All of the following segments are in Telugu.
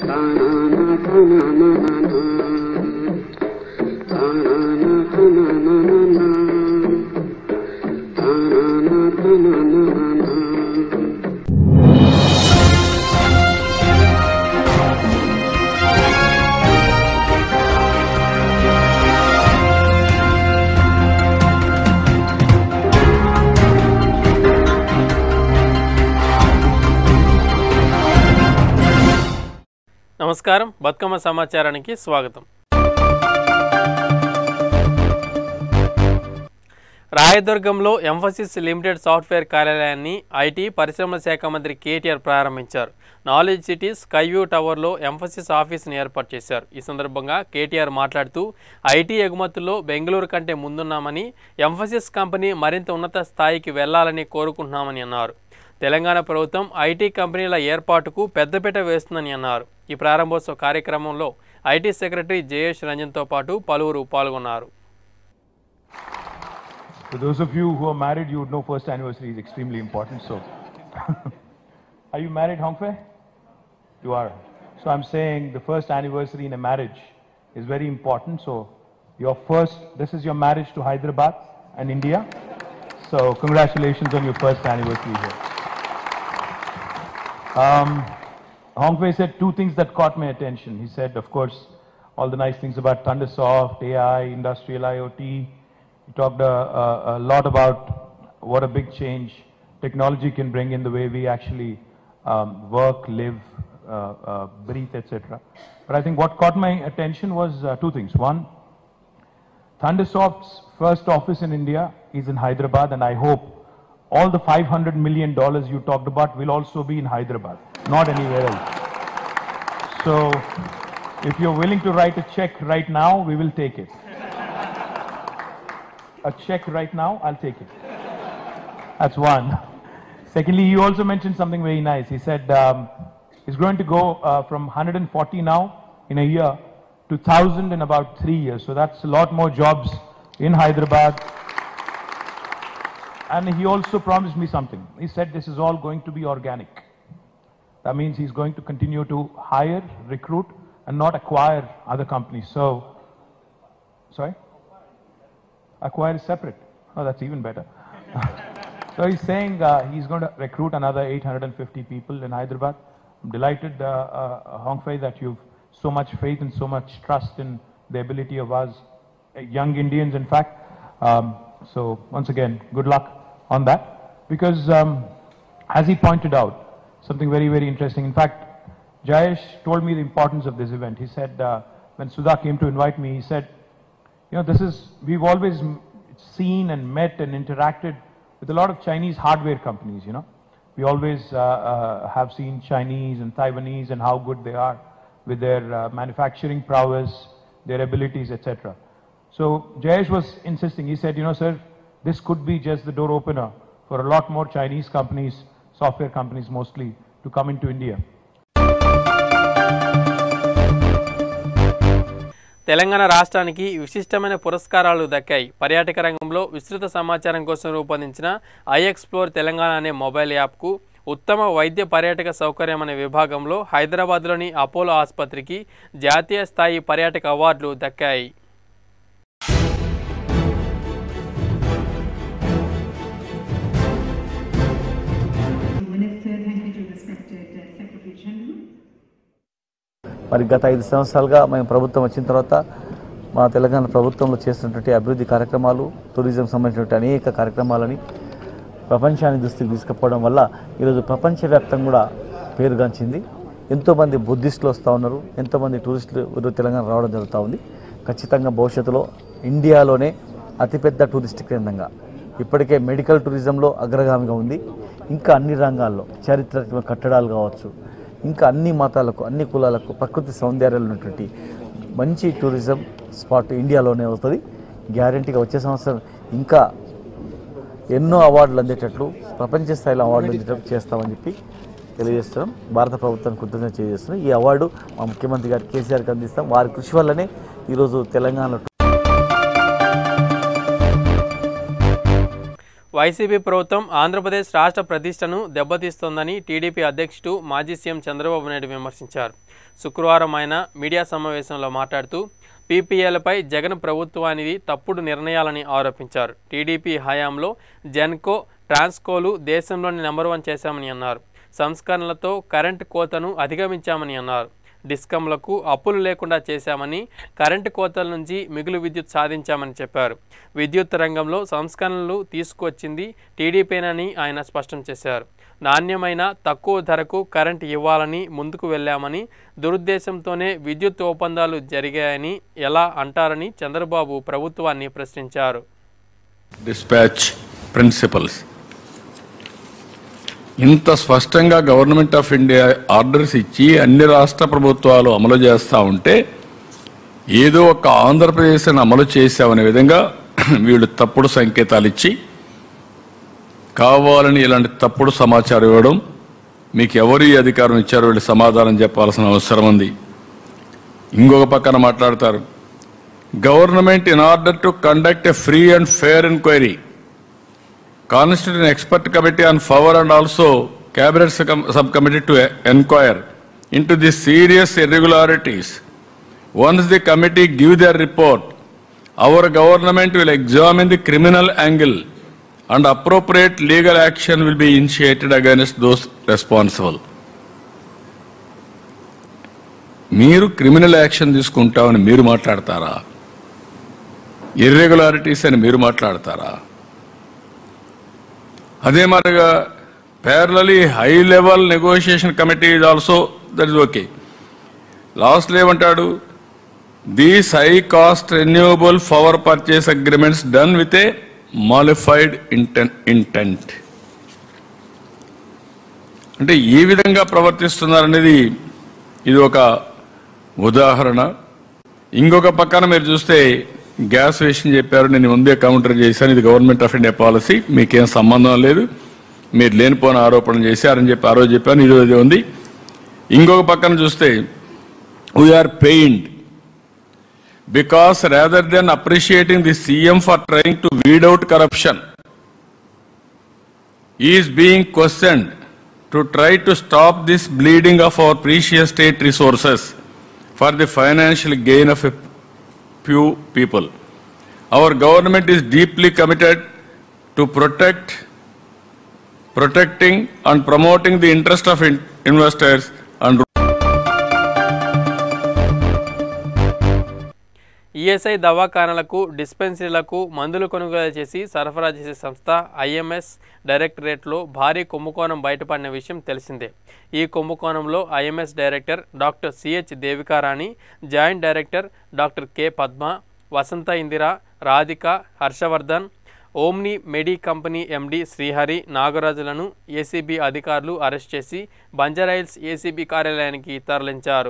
నమస్కారం బతుకమ్మ సమాచారానికి స్వాగతం రాయదుర్గంలో ఎంఫసిస్ లిమిటెడ్ సాఫ్ట్వేర్ కార్యాలయాన్ని ఐటీ పరిశ్రమల శాఖ మంత్రి కేటీఆర్ ప్రారంభించారు నాలెడ్జ్ సిటీ స్కైవ్యూ టవర్లో ఎంఫసిస్ ఆఫీస్ని ఏర్పాటు చేశారు ఈ సందర్భంగా కేటీఆర్ మాట్లాడుతూ ఐటీ ఎగుమతుల్లో బెంగళూరు కంటే ముందున్నామని ఎంఫసిస్ కంపెనీ మరింత ఉన్నత స్థాయికి వెళ్లాలని కోరుకుంటున్నామని అన్నారు తెలంగాణ ప్రభుత్వం ఐటీ కంపెనీల ఏర్పాటుకు పెద్దపీట వేస్తుందని అన్నారు ఈ ప్రారంభోత్సవ కార్యక్రమంలో ఐటీ సెక్రటరీ జయేష్ రంజన్తో పాటు పలువురు పాల్గొన్నారు For those of you who are married, you would know first anniversary is extremely important. So, are you married, Hongfei? You are. So I'm saying the first anniversary in a marriage is very important. So your first, this is your marriage to Hyderabad and India. So congratulations on your first anniversary here. Um, Hongfei said two things that caught my attention. He said, of course, all the nice things about Thundersoft, AI, industrial IoT. He talked a, a, a lot about what a big change technology can bring in the way we actually um, work, live, uh, uh, breathe, etc. But I think what caught my attention was uh, two things. One, Thundersoft's first office in India is in Hyderabad, and I hope all the 500 million dollars you talked about will also be in Hyderabad, not anywhere else. So, if you're willing to write a check right now, we will take it. A check right now, I'll take it. That's one. Secondly, he also mentioned something very nice. He said um, he's going to go uh, from 140 now in a year to 1,000 in about three years. So that's a lot more jobs in Hyderabad. And he also promised me something. He said this is all going to be organic. That means he's going to continue to hire, recruit, and not acquire other companies. So, sorry? Acquire is separate. Oh, that's even better. so he's saying uh, he's going to recruit another 850 people in Hyderabad. I'm delighted, uh, uh, Hongfei, that you've so much faith and so much trust in the ability of us, uh, young Indians, in fact. Um, so once again, good luck on that. Because um, as he pointed out, something very, very interesting. In fact, Jayesh told me the importance of this event. He said, uh, when Sudha came to invite me, he said, you know, this is, we've always m- seen and met and interacted with a lot of Chinese hardware companies, you know. We always uh, uh, have seen Chinese and Taiwanese and how good they are with their uh, manufacturing prowess, their abilities, etc. So Jayesh was insisting, he said, you know, sir, this could be just the door opener for a lot more Chinese companies, software companies mostly, to come into India. Telangana రాష్ట్రానికి విశిష్టమైన పురస్కారాలు దక్కాయి పర్యాటక రంగంలో విస్తృత సమాచారం కోసం రూపొందించిన ఐ ఎక్స్ప్లోర్ తెలంగాణ అనే మొబైల్ యాప్కు ఉత్తమ వైద్య పర్యాటక సౌకర్యం అనే విభాగంలో హైదరాబాద్లోని అపోలో ఆసుపత్రికి జాతీయ స్థాయి పర్యాటక అవార్డులు దక్కాయి Minister, thank you to respected uh, Secretary General. మరి గత ఐదు సంవత్సరాలుగా మేము ప్రభుత్వం వచ్చిన తర్వాత మా తెలంగాణ ప్రభుత్వంలో చేస్తున్నటువంటి అభివృద్ధి కార్యక్రమాలు టూరిజం సంబంధించినటువంటి అనేక కార్యక్రమాలని ప్రపంచాన్ని దృష్టికి తీసుకుపోవడం వల్ల ఈరోజు ప్రపంచవ్యాప్తంగా కూడా పేరుగాంచింది ఎంతోమంది బుద్ధిస్టులు వస్తూ ఉన్నారు ఎంతోమంది టూరిస్టులు ఈరోజు తెలంగాణ రావడం జరుగుతూ ఉంది ఖచ్చితంగా భవిష్యత్తులో ఇండియాలోనే అతిపెద్ద టూరిస్ట్ కేంద్రంగా ఇప్పటికే మెడికల్ టూరిజంలో అగ్రగామిగా ఉంది ఇంకా అన్ని రంగాల్లో చారిత్రాత్మక కట్టడాలు కావచ్చు ఇంకా అన్ని మతాలకు అన్ని కులాలకు ప్రకృతి సౌందర్యాలు ఉన్నటువంటి మంచి టూరిజం స్పాట్ ఇండియాలోనే అవుతుంది గ్యారంటీగా వచ్చే సంవత్సరం ఇంకా ఎన్నో అవార్డులు అందేటట్లు ప్రపంచ స్థాయిలో అవార్డులు అందేటట్లు చేస్తామని చెప్పి తెలియజేస్తున్నాం భారత ప్రభుత్వానికి కృతజ్ఞత తెలియజేస్తున్నాం ఈ అవార్డు మా ముఖ్యమంత్రి గారు కేసీఆర్కి అందిస్తాం వారి కృషి వల్లనే ఈరోజు తెలంగాణలో వైసీపీ ప్రభుత్వం ఆంధ్రప్రదేశ్ రాష్ట్ర ప్రతిష్టను దెబ్బతీస్తోందని టీడీపీ అధ్యక్షుడు మాజీ సీఎం చంద్రబాబు నాయుడు విమర్శించారు శుక్రవారం ఆయన మీడియా సమావేశంలో మాట్లాడుతూ పీపీఎలపై జగన్ ప్రభుత్వానికి తప్పుడు నిర్ణయాలని ఆరోపించారు టీడీపీ హయాంలో జెన్కో ట్రాన్స్కోలు దేశంలోని నెంబర్ వన్ చేశామని అన్నారు సంస్కరణలతో కరెంటు కోతను అధిగమించామని అన్నారు డిస్కంలకు అప్పులు లేకుండా చేశామని కరెంటు కోతల నుంచి మిగులు విద్యుత్ సాధించామని చెప్పారు విద్యుత్ రంగంలో సంస్కరణలు తీసుకొచ్చింది టీడీపీనని ఆయన స్పష్టం చేశారు నాణ్యమైన తక్కువ ధరకు కరెంట్ ఇవ్వాలని ముందుకు వెళ్ళామని దురుద్దేశంతోనే విద్యుత్ ఒప్పందాలు జరిగాయని ఎలా అంటారని చంద్రబాబు ప్రభుత్వాన్ని ప్రశ్నించారు డిస్పాచ్ ప్రిన్సిపల్స్ ఇంత స్పష్టంగా గవర్నమెంట్ ఆఫ్ ఇండియా ఆర్డర్స్ ఇచ్చి అన్ని రాష్ట్ర ప్రభుత్వాలు అమలు చేస్తూ ఉంటే ఏదో ఒక ఆంధ్రప్రదేశ్ అమలు చేశామనే విధంగా వీళ్ళు తప్పుడు సంకేతాలు ఇచ్చి కావాలని ఇలాంటి తప్పుడు సమాచారం ఇవ్వడం మీకు ఎవరు ఈ అధికారం ఇచ్చారో వీళ్ళు సమాధానం చెప్పాల్సిన అవసరం ఉంది ఇంకొక పక్కన మాట్లాడతారు government in order to conduct a free and fair enquiry constitute an expert committee on power and also cabinet sub- subcommittee to inquire into the serious irregularities. Once the committee give their report, our government will examine the criminal angle and appropriate legal action will be initiated against those responsible. మీరు క్రిమినల్ యాక్షన్ తీసుకుంటామని మీరు మాట్లాడతారా ఇర్రెగ్యులారిటీస్ అని మీరు మాట్లాడతారా అదే మాదిరిగా parallelly high level negotiation committee is also that is okay లాస్ట్లో ఏమంటాడు these high cost renewable power purchase agreements done with a malafide intent అంటే ఏ విధంగా ప్రవర్తిస్తున్నారనేది ఇది ఒక ఉదాహరణ ఇంకొక పక్కన మీరు చూస్తే గ్యాస్ విషయం చెప్పారు నేను ముందే కౌంటర్ చేశాను ఇది గవర్నమెంట్ ఆఫ్ ఇండియా పాలసీ మీకేం సంబంధం లేదు మీరు లేనిపోని ఆరోపణలు చేశారని చెప్పి ఆ రోజు చెప్పాను ఈరోజు అదే ఉంది ఇంకొక పక్కన చూస్తే we are pained because rather than appreciating the CM for trying to weed out corruption is being questioned to try to stop this bleeding of our precious state resources for the financial gain of a few people. Our government is deeply committed to protect, protecting and promoting the interest of in- investors and ESI దవాఖానాలకు డిస్పెన్సరీలకు మందులు కొనుగోలు చేసి సరఫరా చేసే సంస్థ ఐఎంఎస్ డైరెక్టరేట్లో భారీ కుంభకోణం బయటపడిన విషయం తెలిసిందే ఈ కుంభకోణంలో IMS director doctor CH Devikarani joint director doctor K Padma Vasantha Indira Radhika Harshavardhan omni medi company MD Srihari నాగరాజులను ఏసీబీ అధికారులు అరెస్ట్ చేసి బంజారాయిల్స్ ఏసీబీ కార్యాలయానికి తరలించారు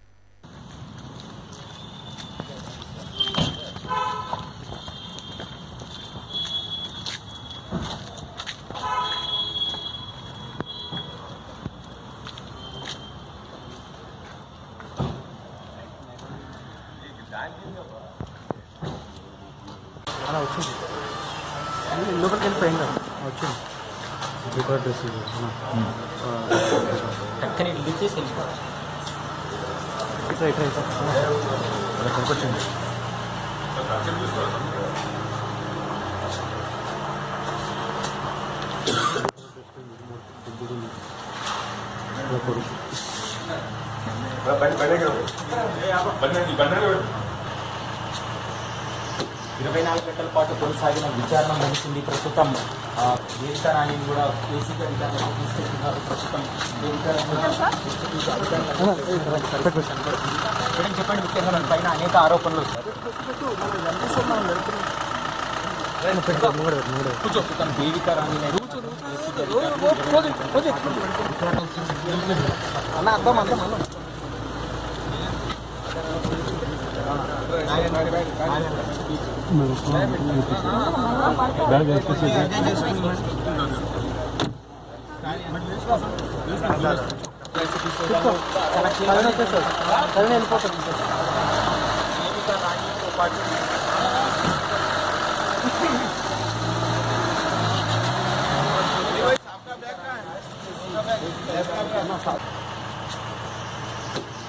లోపలికి వెళ్ళిపోయింది కదా వచ్చింది రికార్డ్ రిసీవ్ టక్కని లీక్ చేసి వెళ్ళిపోవాలి ఇట్లా ఇట్లా ఇట్లా అలా కనపడుతుంది ఇరవై నాలుగు గంటల పాటు కొనసాగిన విచారణ ముగిసింది ప్రస్తుతం ఆ, దేవికా రాణిని కూడా ఏసీగా అధికారులకు తీసుకెళ్తున్నారు ప్రస్తుతం దేవికా మేడం చెప్పండి ముఖ్యంగా మన పైన అనేక ఆరోపణలు కూర్చో తన దేవికా రాణి అన్న అర్థం అర్థం అన్న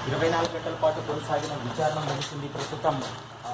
ఇరవై నాలుగు గంటల పాటు కొనసాగిన విచారణ ముగిసింది ప్రస్తుతం ఆ,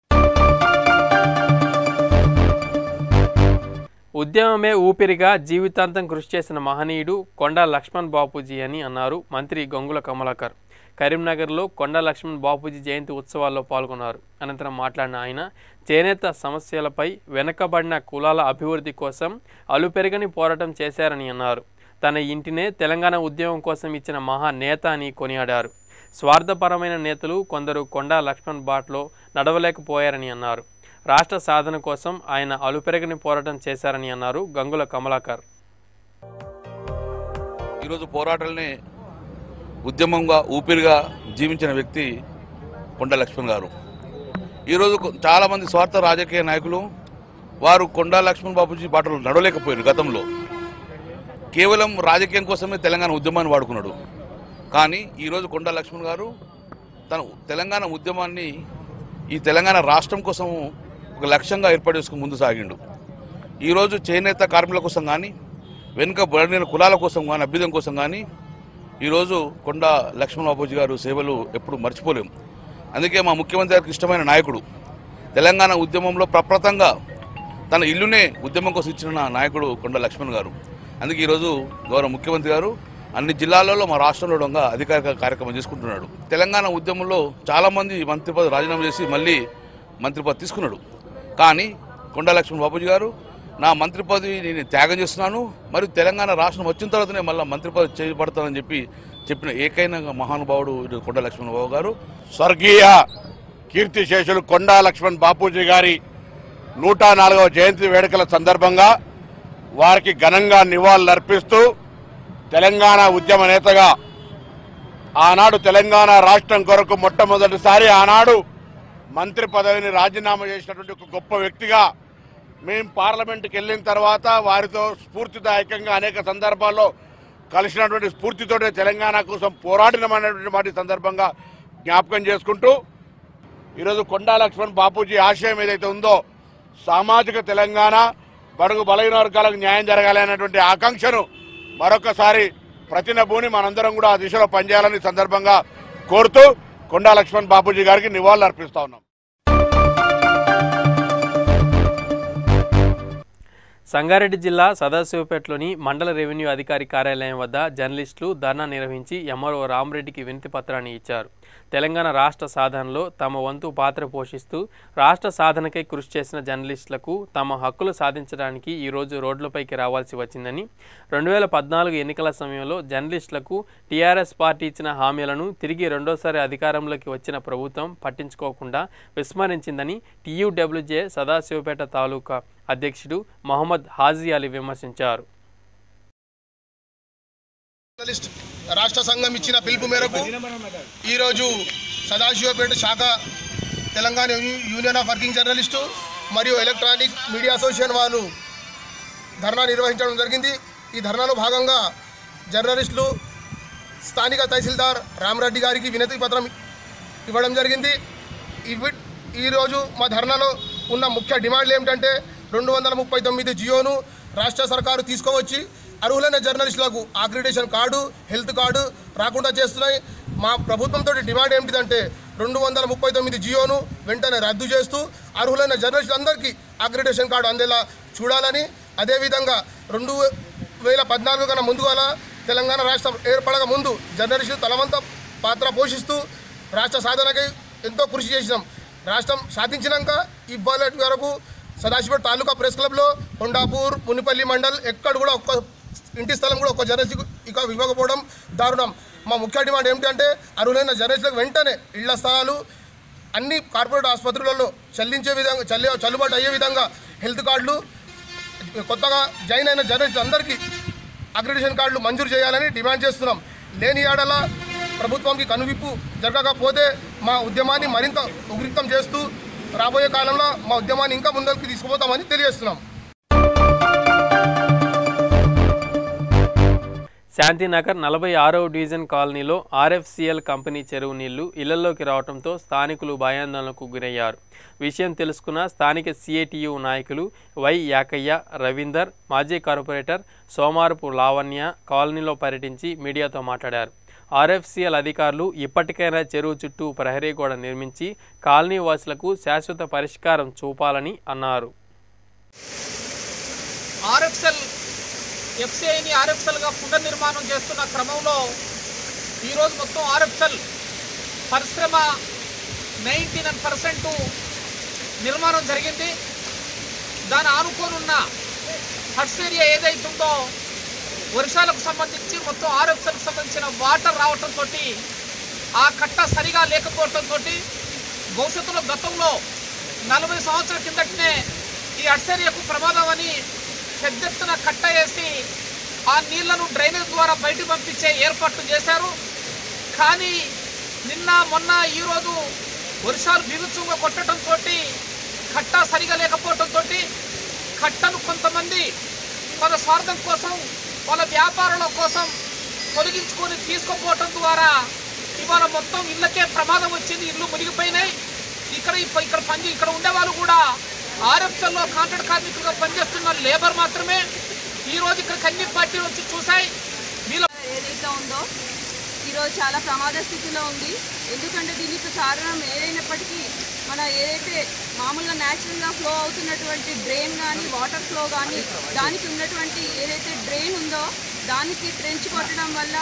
ఉద్యమమే ఊపిరిగా జీవితాంతం కృషి చేసిన మహనీయుడు కొండా లక్ష్మణ్ బాపూజీ అని అన్నారు మంత్రి గంగుల కమలాకర్ కరీంనగర్లో కొండా లక్ష్మణ్ బాపూజీ జయంతి ఉత్సవాల్లో పాల్గొన్నారు అనంతరం మాట్లాడిన ఆయన చేనేత సమస్యలపై వెనకబడిన కులాల అభివృద్ధి కోసం అలుపెరగని పోరాటం చేశారని అన్నారు తన ఇంటినే తెలంగాణ ఉద్యమం కోసం ఇచ్చిన మహా నేత అని కొనియాడారు స్వార్థపరమైన నేతలు కొందరు కొండా లక్ష్మణ్ బాట్లో నడవలేకపోయారని అన్నారు రాష్ట్ర సాధన కోసం ఆయన అలుపెరగని పోరాటం చేశారని అన్నారు గంగుల కమలాకర్ ఈరోజు పోరాటాలని ఉద్యమంగా ఊపిరిగా జీవించిన వ్యక్తి కొండ లక్ష్మణ్ గారు ఈరోజు కొ- చాలామంది స్వార్థ రాజకీయ నాయకులు వారు కొండా లక్ష్మణ్ బాబుజీ బాటలు నడవలేకపోయారు గతంలో కేవలం రాజకీయం కోసమే తెలంగాణ ఉద్యమాన్ని వాడుకున్నాడు కానీ ఈరోజు కొండా లక్ష్మణ్ గారు తన తెలంగాణ ఉద్యమాన్ని ఈ తెలంగాణ రాష్ట్రం కోసం ఒక లక్ష్యంగా ఏర్పాటు చేసుకుని ముందు సాగిండు ఈరోజు చేనేత కార్మికుల కోసం కానీ వెనుక బడిన కులాల కోసం కానీ అభ్యుదయం కోసం కానీ ఈరోజు కొండ లక్ష్మణ బాబూజీ గారు సేవలు ఎప్పుడు మర్చిపోలేం అందుకే మా ముఖ్యమంత్రి గారికి ఇష్టమైన నాయకుడు తెలంగాణ ఉద్యమంలో ప్రప్రథంగా తన ఇల్లునే ఉద్యమం కోసం ఇచ్చిన నాయకుడు కొండ లక్ష్మణ్ గారు అందుకే ఈరోజు గౌరవ ముఖ్యమంత్రి గారు అన్ని జిల్లాలలో మా రాష్ట్రంలో కూడా అధికారిక కార్యక్రమం చేసుకుంటున్నాడు తెలంగాణ ఉద్యమంలో చాలామంది మంత్రి పదవి రాజీనామా చేసి మళ్ళీ మంత్రి పదవి తీసుకున్నాడు కానీ కొండ లక్ష్మణ్ బాబూజీ గారు నా మంత్రి పదవి నేను త్యాగం చేస్తున్నాను మరియు తెలంగాణ రాష్ట్రం వచ్చిన తర్వాతనే మళ్ళీ మంత్రి పదవి చేయబడతానని చెప్పి చెప్పిన ఏకైన మహానుభావుడు ఈరోజు కొండ లక్ష్మణ్ బాబు గారు స్వర్గీయ కీర్తిశేషులు కొండా లక్ష్మణ్ బాపూజీ గారి నూట నాలుగవ జయంతి వేడుకల సందర్భంగా వారికి ఘనంగా నివాళులర్పిస్తూ తెలంగాణ ఉద్యమ నేతగా ఆనాడు తెలంగాణ రాష్ట్రం కొరకు మొట్టమొదటిసారి ఆనాడు మంత్రి పదవిని రాజీనామా చేసినటువంటి ఒక గొప్ప వ్యక్తిగా మేము పార్లమెంట్కి వెళ్ళిన తర్వాత వారితో స్ఫూర్తిదాయకంగా అనేక సందర్భాల్లో కలిసినటువంటి స్ఫూర్తితోనే తెలంగాణ కోసం పోరాడినమైనటువంటి వాటి సందర్భంగా జ్ఞాపకం చేసుకుంటూ ఈరోజు కొండా లక్ష్మణ్ బాపూజీ ఆశయం ఏదైతే ఉందో సామాజిక తెలంగాణ బడుగు బలహీన వర్గాలకు న్యాయం జరగాలి అనేటువంటి ఆకాంక్షను మరొకసారి ప్రతినభూని మనందరం కూడా ఆ దిశలో పనిచేయాలని ఈ సందర్భంగా కోరుతూ కొండా లక్ష్మణ్ బాపూజీ గారికి నివాళులు అర్పిస్తా ఉన్నాం సంగారెడ్డి జిల్లా సదాశివపేటలోని మండల రెవెన్యూ అధికారి కార్యాలయం వద్ద జర్నలిస్టులు ధర్నా నిర్వహించి ఎంఆర్ఓ రామరెడ్డికి వినతి పత్రాన్ని ఇచ్చారు తెలంగాణ రాష్ట్ర సాధనలో తమ వంతు పాత్ర పోషిస్తూ రాష్ట్ర సాధనకై కృషి చేసిన జర్నలిస్టులకు తమ హక్కులు సాధించడానికి ఈరోజు రోడ్లపైకి రావాల్సి వచ్చిందని రెండు వేల పద్నాలుగు ఎన్నికల సమయంలో జర్నలిస్టులకు టీఆర్ఎస్ పార్టీ ఇచ్చిన హామీలను తిరిగి రెండోసారి అధికారంలోకి వచ్చిన ప్రభుత్వం పట్టించుకోకుండా విస్మరించిందని టీయూడబ్ల్యూజే సదాశివపేట తాలూకా అధ్యక్షుడు మహమ్మద్ హాజీ అలీ విమర్శించారు జర్నలిస్ట్ రాష్ట్ర సంఘం ఇచ్చిన పిలుపు మేరకు ఈరోజు సదాశివపేట శాఖ తెలంగాణ యూ- యూనియన్ ఆఫ్ వర్కింగ్ జర్నలిస్టు మరియు ఎలక్ట్రానిక్ మీడియా అసోసియేషన్ వాళ్ళు ధర్నా నిర్వహించడం జరిగింది ఈ ధర్నాలో భాగంగా జర్నలిస్టులు స్థానిక తహసీల్దార్ రామరెడ్డి గారికి వినతి పత్రం ఇవ్వడం జరిగింది ఇవి ఈరోజు మా ధర్నాలో ఉన్న ముఖ్య డిమాండ్లు ఏమిటంటే రెండు వందల ముప్పై తొమ్మిది జియోను రాష్ట్ర సర్కారు తీసుకువచ్చి అర్హులైన జర్నలిస్టులకు అక్రిడేషన్ కార్డు హెల్త్ కార్డు రాకుండా చేస్తున్నాయి మా ప్రభుత్వంతో డిమాండ్ ఏమిటిదంటే రెండు వందల ముప్పై తొమ్మిది జియోను వెంటనే రద్దు చేస్తూ అర్హులైన జర్నలిస్టులందరికీ అక్రిడేషన్ కార్డు అందేలా చూడాలని అదేవిధంగా రెండు వేల పద్నాలుగు కన్నా ముందుగాల తెలంగాణ రాష్ట్రం ఏర్పడక ముందు జర్నలిస్టులు తలవంత పాత్ర పోషిస్తూ రాష్ట్ర సాధనకై ఎంతో కృషి చేసినాం రాష్ట్రం సాధించినాక ఇవాళ వరకు సదాశివపేట తాలూకా ప్రెస్ క్లబ్లో కొండాపూర్ మునిపల్లి మండల్ ఎక్కడ కూడా ఒక్క ఇంటి స్థలం కూడా ఒక్క జర్నలిస్ట్ ఇక ఇవ్వకపోవడం దారుణం మా ముఖ్య డిమాండ్ ఏమిటంటే అర్హులైన జర్నలిస్టులకు వెంటనే ఇళ్ల స్థలాలు అన్ని కార్పొరేట్ ఆసుపత్రులలో చెల్లించే విధంగా చల్లి చెల్లుబాటు అయ్యే విధంగా హెల్త్ కార్డులు కొత్తగా జాయిన్ అయిన జర్నలిస్ట్ అందరికీ అక్రిడేషన్ కార్డులు మంజూరు చేయాలని డిమాండ్ చేస్తున్నాం లేని ఏడల ప్రభుత్వంకి కనువిప్పు జరగకపోతే మా ఉద్యమాన్ని మరింత ఉగ్రితం చేస్తూ రాబోయే కాలంలో మా ఉద్యమాన్ని ఇంకా ముందరికి తీసుకుపోతామని తెలియజేస్తున్నాం శాంతినగర్ నలభై ఆరవ డివిజన్ కాలనీలో ఆర్ఎఫ్సిఎల్ కంపెనీ చెరువు నీళ్లు ఇళ్లలోకి రావడంతో స్థానికులు భయాందోళనకు గురయ్యారు విషయం తెలుసుకున్న స్థానిక సిఐటియు నాయకులు వై యాకయ్య రవీందర్ మాజీ కార్పొరేటర్ సోమారపు లావణ్య కాలనీలో పర్యటించి మీడియాతో మాట్లాడారు ఆర్ఎఫ్సిఎల్ అధికారులు ఇప్పటికైనా చెరువు చుట్టూ ప్రహరీ గోడ నిర్మించి కాలనీ వాసులకు శాశ్వత పరిష్కారం చూపాలని అన్నారు ఆర్ఎఫ్ఎల్ ఎఫ్సిఐని ఆర్ఎఫ్ఎల్గా పునర్నిర్మాణం చేస్తున్న క్రమంలో ఈరోజు మొత్తం ఆర్ఎఫ్ఎల్ పరిశ్రమ నైంటీ నైన్ పర్సెంట్ నిర్మాణం జరిగింది దాని ఆనుకోనున్న హట్స్ ఏరియా ఏదైతుందో వర్షాలకు సంబంధించి మొత్తం ఆర్ఎఫ్ఎల్కి సంబంధించిన వాటర్ రావటంతో ఆ కట్ట సరిగా లేకపోవటంతో భవిష్యత్తులో గతంలో నలభై సంవత్సరాల కిందటనే ఈ అడ్సరియాకు ప్రమాదం అని పెద్ద ఎత్తున కట్ట వేసి ఆ నీళ్లను డ్రైనేజ్ ద్వారా బయటకు పంపించే ఏర్పాట్లు చేశారు కానీ నిన్న మొన్న ఈరోజు వర్షాలు బిగుచుగా కొట్టడంతో కట్ట సరిగా లేకపోవడంతో కట్టను కొంతమంది వాళ్ళ స్వార్థం కోసం వాళ్ళ వ్యాపారాల కోసం తొలగించుకొని తీసుకుపోవటం ద్వారా ఇవాళ మొత్తం ఇళ్ళకే ప్రమాదం వచ్చింది ఇల్లు మునిగిపోయినాయి ఇక్కడ ఇప్ప- ఇక్కడ పని ఇక్కడ ఉండేవాళ్ళు కూడా ఆర్ఎఫ్ఎల్లో కాంట్రాక్ట్ కార్మికులుగా పనిచేస్తున్న లేబర్ మాత్రమే ఈ రోజు ఇక్కడికి అన్ని పార్టీలు వచ్చి చూసాయి వీళ్ళ ఏదైతే ఉందో ఈరోజు చాలా ప్రమాద స్థితిలో ఉంది ఎందుకంటే దీనికి కారణం ఏదైనప్పటికీ మన ఏదైతే మామూలుగా న్యాచురల్గా ఫ్లో అవుతున్నటువంటి డ్రైన్ కానీ వాటర్ ఫ్లో కానీ దానికి ఉన్నటువంటి ఏదైతే డ్రైన్ ఉందో దానికి ట్రెంచ్ కొట్టడం వల్ల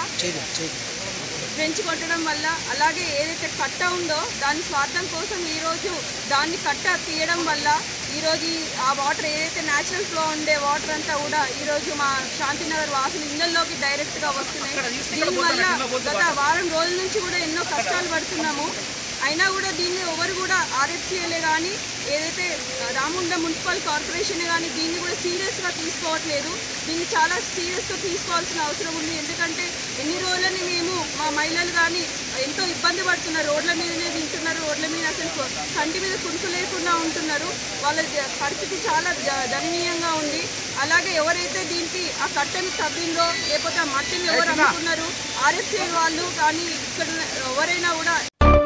ట్రెంచ్ కొట్టడం వల్ల అలాగే ఏదైతే కట్ట ఉందో దాని స్వార్థం కోసం ఈరోజు దాన్ని కట్ట తీయడం వల్ల ఈరోజు ఈ- ఆ వాటర్ ఏదైతే న్యాచురల్ ఫ్లో ఉండే వాటర్ అంతా కూడా ఈరోజు మా శాంతినగర్ వాసులు ఇళ్ళల్లోకి డైరెక్ట్గా వస్తున్నాయి దీనివల్ల గత వారం రోజుల నుంచి కూడా ఎన్నో కష్టాలు పడుతున్నాము అయినా కూడా దీన్ని ఎవరు కూడా ఆర్ఎఫ్సిఎలే కానీ ఏదైతే రామగుండ మున్సిపల్ కార్పొరేషన్ కానీ దీన్ని కూడా సీరియస్గా తీసుకోవట్లేదు దీన్ని చాలా సీరియస్గా తీసుకోవాల్సిన అవసరం ఉంది ఎందుకంటే ఎన్ని రోజులని మేము మా మహిళలు కానీ ఎంతో ఇబ్బంది పడుతున్నారు రోడ్ల మీదనే తింటున్నారు రోడ్ల మీద అసలు కంటి మీద కురుకు లేకుండా ఉంటున్నారు వాళ్ళ జ- పరిస్థితి చాలా జ- దయనీయంగా ఉంది అలాగే ఎవరైతే దీనికి ఆ కట్టెను తవ్విందో లేకపోతే ఆ మట్టిని ఎవరు అమ్ముకున్నారు ఆర్ఎఫ్సిఎల్ వాళ్ళు కానీ ఇక్కడ ఉన్న ఎవరైనా కూడా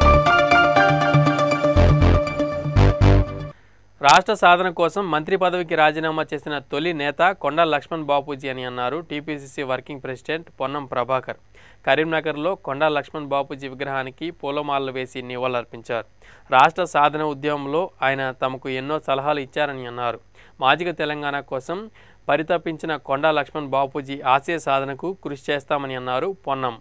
రాష్ట్ర సాధన కోసం మంత్రి పదవికి రాజీనామా చేసిన తొలి నేత కొండ లక్ష్మణ్ బాపూజీ అని అన్నారు TPCC working president Ponnam Prabhakar కరీంనగర్లో కొండ లక్ష్మణ్ బాపూజీ విగ్రహానికి పూలమాలలు వేసి నివాళులర్పించారు రాష్ట్ర సాధన ఉద్యమంలో ఆయన తమకు ఎన్నో సలహాలు ఇచ్చారని అన్నారు మాజిక తెలంగాణ కోసం పరితపించిన కొండ లక్ష్మణ్ బాపూజీ ఆశయ సాధనకు కృషి చేస్తామని అన్నారు పొన్నం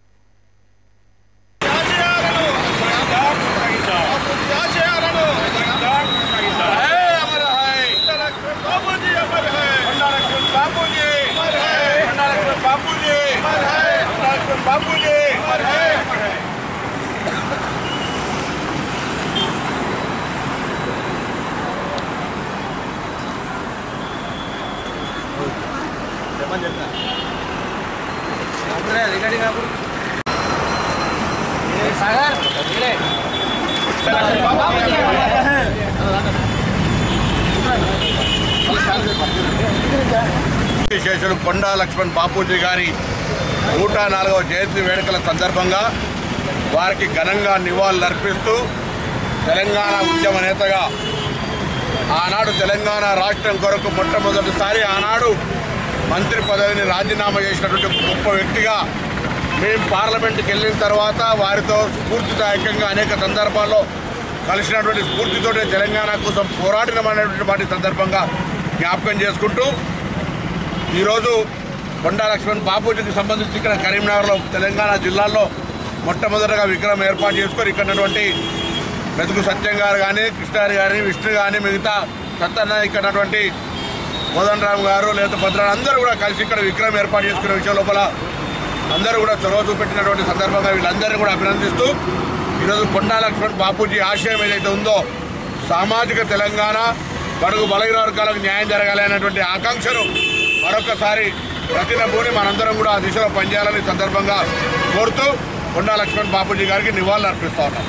శేషులు కొండా లక్ష్మణ్ బాపూజీ గారి నూట నాలుగవ జయంతి వేడుకల సందర్భంగా వారికి ఘనంగా నివాళులర్పిస్తూ తెలంగాణ ఉద్యమ నేతగా ఆనాడు తెలంగాణ రాష్ట్రం కొరకు మొట్టమొదటిసారి ఆనాడు మంత్రి పదవిని రాజీనామా చేసినటువంటి ఒక గొప్ప వ్యక్తిగా మేము పార్లమెంట్కి వెళ్ళిన తర్వాత వారితో స్ఫూర్తిదాయకంగా అనేక సందర్భాల్లో కలిసినటువంటి స్ఫూర్తితోటే తెలంగాణ కోసం పోరాడినమైనటువంటి వాటి సందర్భంగా జ్ఞాపకం చేసుకుంటూ ఈరోజు కొండా లక్ష్మణ్ బాపూజీకి సంబంధించి ఇక్కడ కరీంనగర్లో తెలంగాణ జిల్లాలో మొట్టమొదటగా విగ్రహం ఏర్పాటు చేసుకొని ఇక్కడ ఉన్నటువంటి మెతుకు సత్యం గారు కానీ కృష్ణారి గారి విష్ణు కానీ మిగతా సత్తన్న ఇక్కడ ఉన్నటువంటి కోదండరామ్ గారు లేదా భద్రాలు అందరూ కూడా కలిసి ఇక్కడ విగ్రహం ఏర్పాటు చేసుకునే విషయం లోపల అందరూ కూడా చొరవ చూపెట్టినటువంటి సందర్భంగా వీళ్ళందరినీ కూడా అభినందిస్తూ ఈరోజు కొండా లక్ష్మణ్ బాపూజీ ఆశయం ఏదైతే ఉందో సామాజిక తెలంగాణ బడుగు బలహీన వర్గాలకు న్యాయం జరగాలి అనేటువంటి ఆకాంక్షను మరొకసారి ప్రతినబూని మనందరం కూడా ఆ దిశలో పనిచేయాలని ఈ సందర్భంగా కోరుతూ కొండా లక్ష్మణ్ బాపూజీ గారికి నివాళులు అర్పిస్తా ఉన్నాం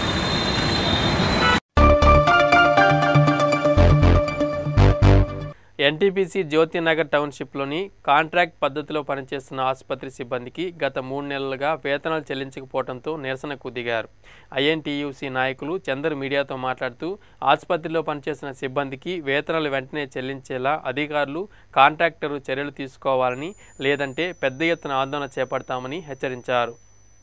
ఎన్టీపీసీ జ్యోతినగర్ టౌన్షిప్లోని కాంట్రాక్ట్ పద్ధతిలో పనిచేస్తున్న ఆసుపత్రి సిబ్బందికి గత మూడు నెలలుగా వేతనాలు చెల్లించకపోవడంతో నిరసనకు దిగారు ఐఎన్టీయూసీ నాయకులు చందర్ మీడియాతో మాట్లాడుతూ ఆసుపత్రిలో పనిచేస్తున్న సిబ్బందికి వేతనాలు వెంటనే చెల్లించేలా అధికారులు కాంట్రాక్టరు చర్యలు తీసుకోవాలని లేదంటే పెద్ద ఎత్తున ఆందోళన చేపడతామని హెచ్చరించారు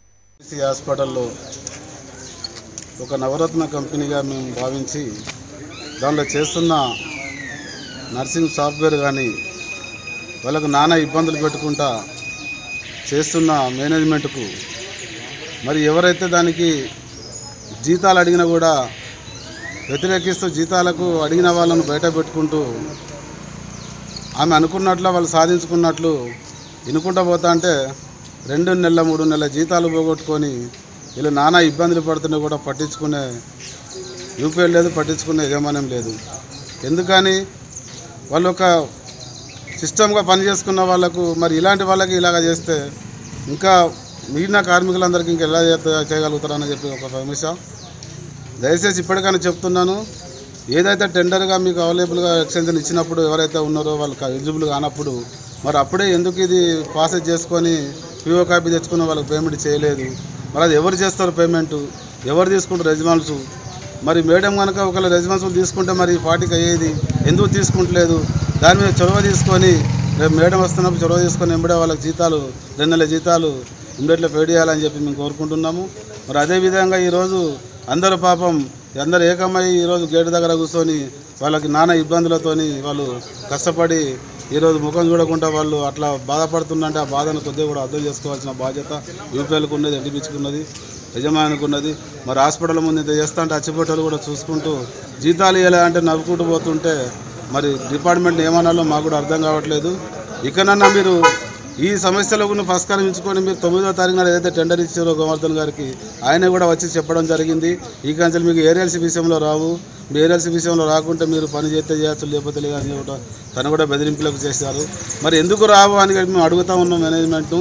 ఈ హాస్పిటల్లో ఒక నవరత్న కంపెనీగా మేము భావించి దానిలో చేస్తున్న నర్సింగ్ సాఫ్ట్వేర్ కానీ వాళ్ళకు నానా ఇబ్బందులు పెట్టుకుంటా చేస్తున్న మేనేజ్మెంట్కు మరి ఎవరైతే దానికి జీతాలు అడిగినా కూడా వ్యతిరేకిస్తూ జీతాలకు అడిగిన వాళ్ళను బయట పెట్టుకుంటూ ఆమె అనుకున్నట్లు వాళ్ళు సాధించుకున్నట్లు వినుకుంటా పోతా అంటే రెండు నెలల మూడు నెలల జీతాలు పోగొట్టుకొని వీళ్ళు నానా ఇబ్బందులు పడుతున్నా కూడా పట్టించుకునే యూపీఎల్ లేదు పట్టించుకునే యజమాన్యం లేదు ఎందుకని వాళ్ళు ఒక సిస్టమ్గా పనిచేసుకున్న వాళ్ళకు మరి ఇలాంటి వాళ్ళకి ఇలాగ చేస్తే ఇంకా మిగిలిన కార్మికులందరికీ ఇంకా ఎలా చేత- చేయగలుగుతారని చెప్పి ఒక సమస్య దయచేసి ఇప్పటికైనా చెప్తున్నాను ఏదైతే టెండర్గా మీకు అవైలబుల్గా ఎక్స్టెన్షన్ ఇచ్చినప్పుడు ఎవరైతే ఉన్నారో వాళ్ళకి ఎలిజిబుల్ కానప్పుడు మరి అప్పుడే ఎందుకు ఇది ప్రాసెస్ చేసుకొని పిఓ కాపీ తెచ్చుకున్న వాళ్ళకి పేమెంట్ చేయలేదు మరి అది ఎవరు చేస్తారు పేమెంట్ ఎవరు తీసుకుంటారు రెజిమాన్స్ మరి మేడం కనుక ఒకవేళ రెజిమాన్సిబుల్ తీసుకుంటే మరి పార్టీకి అయ్యేది ఎందుకు తీసుకుంటలేదు దాని మీద చొరవ తీసుకొని రేపు మేడం వస్తున్నప్పుడు చొరవ తీసుకొని ఎంబడే వాళ్ళకి జీతాలు రెండు నెలల జీతాలు ఇమ్మీడియట్లో పే చేయాలని చెప్పి మేము కోరుకుంటున్నాము మరి అదేవిధంగా ఈరోజు అందరూ పాపం అందరూ ఏకమై ఈరోజు గేటు దగ్గర కూర్చొని వాళ్ళకి నానా ఇబ్బందులతోని వాళ్ళు కష్టపడి ఈరోజు ముఖం చూడకుండా వాళ్ళు అట్లా బాధపడుతుందంటే ఆ బాధను కొద్దిగా కూడా అర్థం చేసుకోవాల్సిన బాధ్యత యూపీఎల్కి ఉన్నది ఎన్టీపీసీకి ఉన్నది యజమానికి ఉన్నది మరి హాస్పిటల్ ముందు ఇంత చేస్తా అంటే అచ్చిపెట్టలు కూడా చూసుకుంటూ జీతాలు ఇవ్వలే అంటే నవ్వుకుంటూ పోతుంటే మరి డిపార్ట్మెంట్ ఏమనాలో మాకు కూడా అర్థం కావట్లేదు ఇకనన్నా మీరు ఈ సమస్యలకు పరిష్కరించుకొని మీరు తొమ్మిదో తారీఖు నాడు ఏదైతే టెండర్ ఇచ్చారో గోవర్ధన్ గారికి ఆయన కూడా వచ్చి చెప్పడం జరిగింది ఈ కంచెలు మీకు ఏరియల్స్ విషయంలో రావు మీ ఏరియల్స్ విషయంలో రాకుంటే మీరు పని చేస్తే చేయొచ్చు లేకపోతే లేదు అని కూడా తను కూడా బెదిరింపులకు చేశారు మరి ఎందుకు రావు అని మేము అడుగుతా ఉన్నాం మేనేజ్మెంట్ను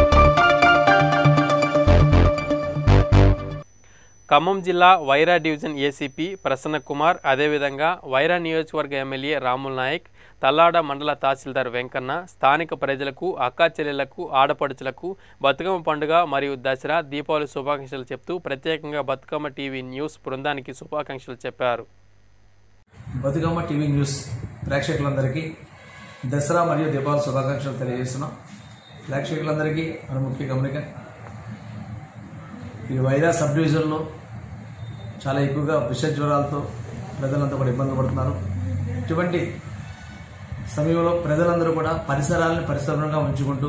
ఖమ్మం జిల్లా వైరా డివిజన్ ఏసీపీ ప్రసన్న కుమార్ అదేవిధంగా వైరా నియోజకవర్గ ఎమ్మెల్యే రాముల్ నాయక్ తల్లాడ మండల తహసీల్దార్ వెంకన్న స్థానిక ప్రజలకు అక్కా చెల్లెళ్లకు ఆడపడుచులకు బతుకమ్మ పండుగ మరియు దసరా దీపావళి శుభాకాంక్షలు చెప్తూ ప్రత్యేకంగా బతుకమ్మ టీవీ న్యూస్ బృందానికి శుభాకాంక్షలు చెప్పారు బతుకమ్మ టీవీ న్యూస్ ప్రేక్షకులందరికీ దసరా మరియు దీపావళి శుభాకాంక్షలు తెలియజేస్తున్నాం ప్రేక్షకులందరికీ మన ముఖ్య గమనిక ఈ వైరా సబ్ డివిజన్లో చాలా ఎక్కువగా విష జ్వరాలతో ప్రజలంతా కూడా ఇబ్బంది పడుతున్నారు ఇటువంటి సమయంలో ప్రజలందరూ కూడా పరిసరాలను పరిశుభ్రంగా ఉంచుకుంటూ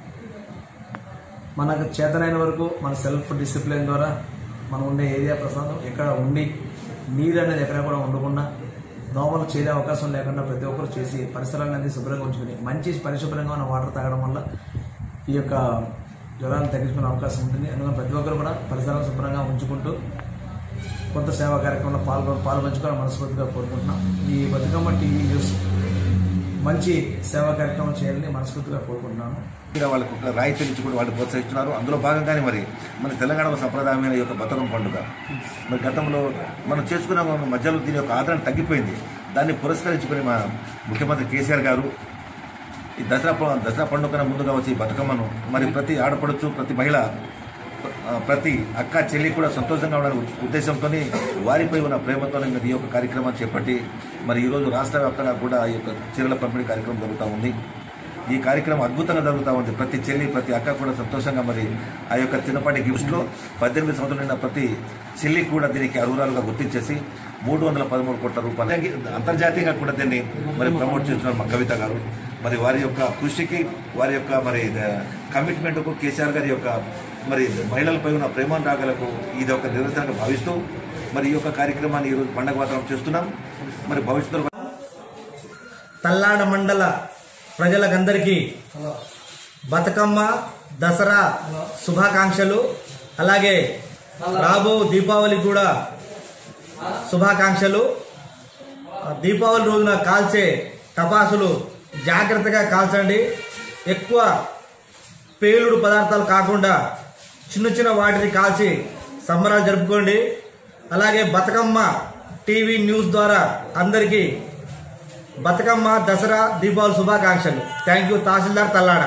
మనకు చేతనైన వరకు మన సెల్ఫ్ డిసిప్లిన్ ద్వారా మనం ఉండే ఏరియా ప్రసాదం ఎక్కడ ఉండి నీరు అనేది ఎక్కడ కూడా ఉండకుండా దోమలు చేరే అవకాశం లేకుండా ప్రతి ఒక్కరు చేసి పరిసరాలన్నీ శుభ్రంగా ఉంచుకుని మంచి పరిశుభ్రంగా ఉన్న వాటర్ తాగడం వల్ల ఈ యొక్క జ్వరాన్ని తగ్గించుకునే అవకాశం ఉంటుంది అందుకని ప్రతి ఒక్కరు కూడా పరిసరాలను శుభ్రంగా ఉంచుకుంటూ కొంత సేవా కార్యక్రమంలో పాల్గొ పాల్పంచుకోవాలని మనస్ఫూర్తిగా కోరుకుంటున్నాం ఈ బతుకమ్మ టీవీ న్యూస్ మంచి సేవా కార్యక్రమం చేయాలని మనస్ఫూర్తిగా కోరుకుంటున్నాను ఇక్కడ వాళ్ళకు ఒక రాయితీలు ఇచ్చి కూడా వాళ్ళు ప్రోత్సహిస్తున్నారు అందులో భాగంగానే మరి మన తెలంగాణ సంప్రదాయమైన ఈ యొక్క బతుకమ్మ పండుగ మరి గతంలో మనం చేసుకున్న మధ్యలో దీని యొక్క ఆదరణ తగ్గిపోయింది దాన్ని పురస్కరించుకుని మా ముఖ్యమంత్రి కేసీఆర్ గారు ఈ దసరా ప- దసరా పండుగన ముందుగా వచ్చి ఈ బతుకమ్మను మరి ప్రతి ఆడపడుచు ప్రతి మహిళ ఆ, ప్రతి అక్క చెల్లి కూడా సంతోషంగా ఉండాలని ఉద్దేశంతో వారిపై ఉన్న ప్రేమతో ఈ యొక్క కార్యక్రమాన్ని చేపట్టి మరి ఈరోజు రాష్ట్ర వ్యాప్తంగా కూడా ఈ యొక్క చీరల పంపిణీ కార్యక్రమం జరుగుతూ ఉంది ఈ కార్యక్రమం అద్భుతంగా జరుగుతూ ఉంది ప్రతి చెల్లి ప్రతి అక్క కూడా సంతోషంగా మరి ఆ యొక్క చిన్నపాటి గిఫ్ట్స్లో పద్దెనిమిది సంవత్సరాలు నిండిన ప్రతి చెల్లి కూడా దీనికి అర్హురాలుగా గుర్తించేసి మూడు వందల పదమూడు కోట్ల రూపాయలు అంతర్జాతీయంగా కూడా దీన్ని మరి ప్రమోట్ చేస్తున్నారు మా కవిత గారు మరి వారి యొక్క కృషికి వారి యొక్క మరి కమిట్మెంట్కు కేసీఆర్ గారి యొక్క మరి మహిళలపై ఉన్న ప్రేమానురాగాలకు ఇది ఒక నిరంతరంగా భావిస్తూ మరి ఈ యొక్క కార్యక్రమాన్ని ఈరోజు పండగ వాతావరణం చేస్తున్నాం మరి భవిష్యత్తులో తల్లాడ మండల ప్రజలకందరికీ బతుకమ్మ దసరా శుభాకాంక్షలు అలాగే రాబో దీపావళి కూడా శుభాకాంక్షలు ఆ దీపావళి రోజున కాల్చే టపాసులు జాగ్రత్తగా కాల్చండి ఎక్కువ పేలుడు పదార్థాలు కాకుండా చిన్న చిన్న వాటిని కాల్చి సంబరాలు జరుపుకోండి అలాగే బతుకమ్మ టీవీ న్యూస్ ద్వారా అందరికీ బతుకమ్మ దసరా దీపావళి శుభాకాంక్షలు థ్యాంక్ యూ తహసీల్దార్ తల్లాడ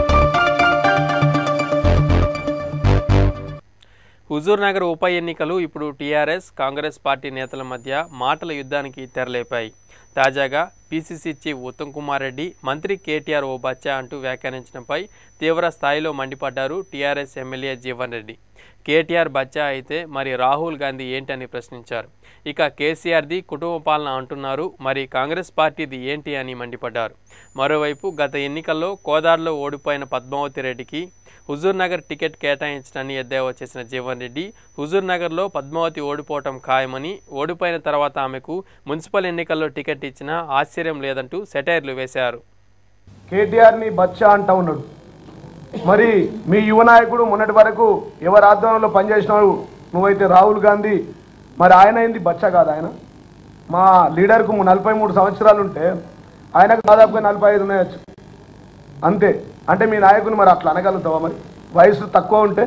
హుజూర్ నగర్ ఉప ఎన్నికలు ఇప్పుడు టీఆర్ఎస్ కాంగ్రెస్ పార్టీ నేతల మధ్య మాటల యుద్ధానికి తెరలేపాయి తాజాగా పీసీసీ చీఫ్ ఉత్తమ్ కుమార్ రెడ్డి మంత్రి కేటీఆర్ ఓ బచ్చా అంటూ వ్యాఖ్యానించడంపై తీవ్ర స్థాయిలో మండిపడ్డారు టీఆర్ఎస్ ఎమ్మెల్యే జీవన్ రెడ్డి కేటీఆర్ బచ్చా అయితే మరి రాహుల్ గాంధీ ఏంటని ప్రశ్నించారు ఇక కేసీఆర్ది కుటుంబ పాలన అంటున్నారు మరి కాంగ్రెస్ పార్టీది ఏంటి అని మండిపడ్డారు మరోవైపు గత ఎన్నికల్లో కోదాడలో ఓడిపోయిన పద్మావతి రెడ్డికి హుజూర్ నగర్ టికెట్ కేటాయించడాన్ని ఎద్దేవా చేసిన జీవన్ రెడ్డి హుజూర్ నగర్లో పద్మావతి ఓడిపోవటం ఖాయమని ఓడిపోయిన తర్వాత ఆమెకు మున్సిపల్ ఎన్నికల్లో టికెట్ ఇచ్చినా ఆశ్చర్యం లేదంటూ సెటైర్లు వేశారు కేటీఆర్ని బచ్చా అంటా ఉన్నాడు మరి మీ యువ నాయకుడు మొన్నటి వరకు ఎవరి ఆధ్వర్యంలో పనిచేసినాడు నువ్వైతే రాహుల్ గాంధీ మరి ఆయన ఏంది బచ్చా కాదు ఆయన మా లీడర్కు నలభై మూడు సంవత్సరాలు ఉంటే ఆయనకు దాదాపుగా నలభై ఐదు ఉన్నాయచ్చు అంతే అంటే మీ నాయకుని మరి అట్లా అనగలుగుతావా మరి వయసు తక్కువ ఉంటే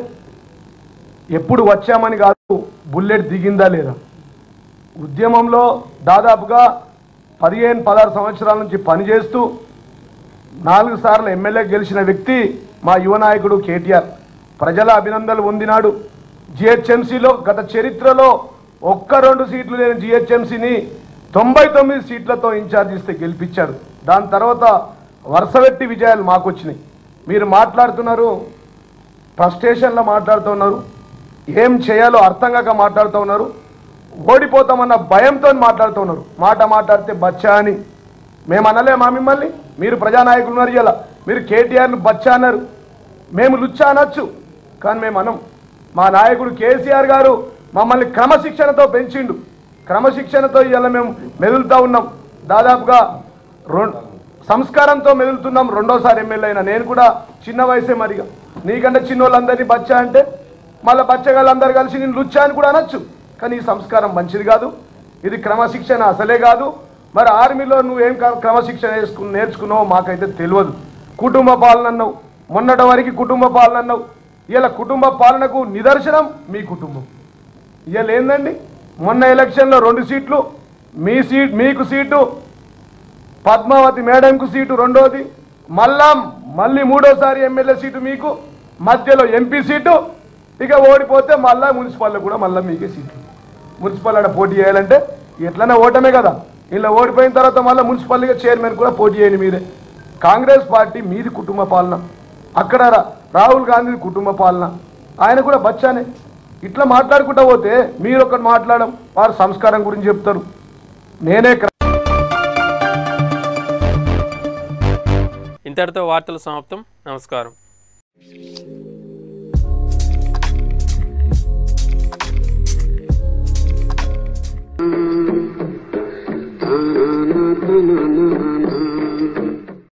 ఎప్పుడు వచ్చామని కాదు బుల్లెట్ దిగిందా లేదా ఉద్యమంలో దాదాపుగా పదిహేను పదహారు సంవత్సరాల నుంచి పనిచేస్తూ నాలుగు సార్లు ఎమ్మెల్యే గెలిచిన వ్యక్తి మా యువ నాయకుడు కేటీఆర్ ప్రజల అభినందనలు పొందినాడు జిహెచ్ఎంసీలో గత చరిత్రలో ఒక్క రెండు సీట్లు లేని జిహెచ్ఎంసీని తొంభై తొమ్మిది సీట్లతో ఇన్ఛార్జ్ ఇస్తే గెలిపించాడు దాని తర్వాత వరుసపెట్టి విజయాలు మాకు వచ్చినాయి మీరు మాట్లాడుతున్నారు ఫ్రస్ట్రేషన్లో మాట్లాడుతున్నారు ఏం చేయాలో అర్థం కాక మాట్లాడుతూ ఉన్నారు ఓడిపోతామన్న భయంతో మాట్లాడుతూ ఉన్నారు మాట మాట్లాడితే బచ్చా అని మేము అనలేమా మిమ్మల్ని మీరు ప్రజానాయకులు ఉన్నారు ఇలా మీరు కేటీఆర్ను బచ్చా అన్నారు మేము లుచ్చా అనొచ్చు కానీ మేము అనం మా నాయకుడు కేసీఆర్ గారు మమ్మల్ని క్రమశిక్షణతో పెంచిండు క్రమశిక్షణతో ఇవాళ మేము మెదులుతూ ఉన్నాం దాదాపుగా రెండు సంస్కారంతో మెదులుతున్నాం రెండోసారి ఎమ్మెల్యే అయినా నేను కూడా చిన్న వయసే మరిగా నీకంటే చిన్నోళ్ళందరినీ బచ్చా అంటే మళ్ళీ బచ్చగాళ్ళందరూ కలిసి నేను లుచ్చా అని కూడా అనొచ్చు కానీ ఈ సంస్కారం మంచిది కాదు ఇది క్రమశిక్షణ అసలే కాదు మరి ఆర్మీలో నువ్వేం క్ర- క్రమశిక్షణ వేసుకు నేర్చుకున్నావో మాకైతే తెలియదు కుటుంబ పాలన అన్నావు మొన్నటి వరకు కుటుంబ పాలన అన్నావు ఇలా కుటుంబ పాలనకు నిదర్శనం మీ కుటుంబం ఇవాళ ఏందండి మొన్న ఎలక్షన్లో రెండు సీట్లు మీ సీట్ మీకు సీటు పద్మావతి మేడంకు సీటు రెండోది మళ్ళా మళ్ళీ మూడోసారి ఎమ్మెల్యే సీటు మీకు మధ్యలో ఎంపీ సీటు ఇక ఓడిపోతే మళ్ళా మున్సిపల్లో కూడా మళ్ళీ మీకే సీట్లు మున్సిపల్ ఆడ పోటీ చేయాలంటే ఎట్లనే ఓటమే కదా ఇలా ఓడిపోయిన తర్వాత మళ్ళీ మున్సిపల్గా చైర్మన్ కూడా పోటీ చేయండి మీరే కాంగ్రెస్ పార్టీ మీది కుటుంబ పాలన అక్కడ రా- రాహుల్ గాంధీ కుటుంబ పాలన ఆయన కూడా బచ్చానే ఇట్లా మాట్లాడుకుంటా పోతే మీరు ఒకటి మాట్లాడడం వారు సంస్కారం గురించి చెప్తారు నేనే క్ర- ఇంతటితో వార్తలు సమాప్తం నమస్కారం na na na na